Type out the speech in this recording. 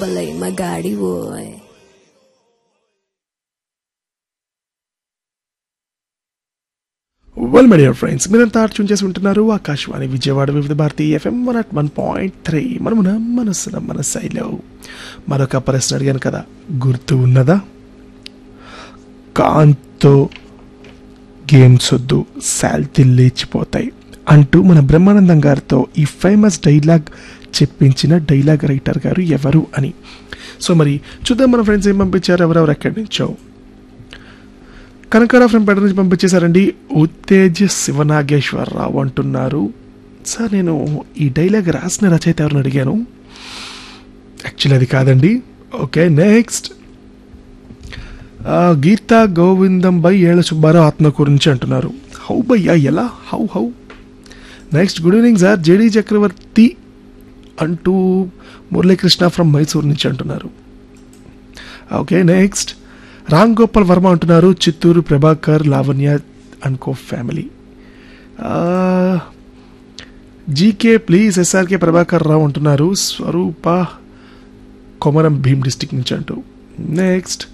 లోపల మగాడి ఓయ్ వెల్ మై డియర్ ఫ్రెండ్స్ మీరంతా ట్యూన్ చేసి ఉంటున్నారు Akashvani Vijayawada Vividh Bharati FM one at one point three మనమున మనసున మన శైలో మరొక ప్రశ్న అడిగాను కదా గుర్తు ఉన్నదా కాంతో గేమ్స్ వద్దు శాల్తీ లేచిపోతాయి అంటూ మన బ్రహ్మానందం గారితో ఈ ఫేమస్ డైలాగ్ చెప్పించిన డైలాగ్ రైటర్ గారు ఎవరు అని సో మరి చూద్దాం మన ఫ్రెండ్స్ ఏం పంపించారు ఎవరెవరు ఎక్కడి నుంచో కనకాడ ఫ్రెండ్ పెడ నుంచి పంపించేశారండి ఉత్తేజ్ శివనాగేశ్వరరావు అంటున్నారు సార్ నేను ఈ డైలాగ్ రాసిన రచయిత ఎవరిని అడిగాను యాక్చువల్లీ అది కాదండి okay next Geetha Govindam by ఏళ్ళ సుబ్బారావు ఆత్మ గురించి అంటున్నారు హౌ భయ్యా ఎలా how how next good evening sir JD Chakravarthy అంటూ మురళీకృష్ణ ఫ్రమ్ మైసూర్ నుంచి అంటున్నారు ఓకే నెక్స్ట్ రామ్ గోపాల్ వర్మ అంటున్నారు చిత్తూరు ప్రభాకర్ లావణ్య అనుకో family GK please SRK Prabhakar Rao అంటున్నారు స్వరూప కొమరం భీమ్ డిస్టిక్ నుంచి అంటూ నెక్స్ట్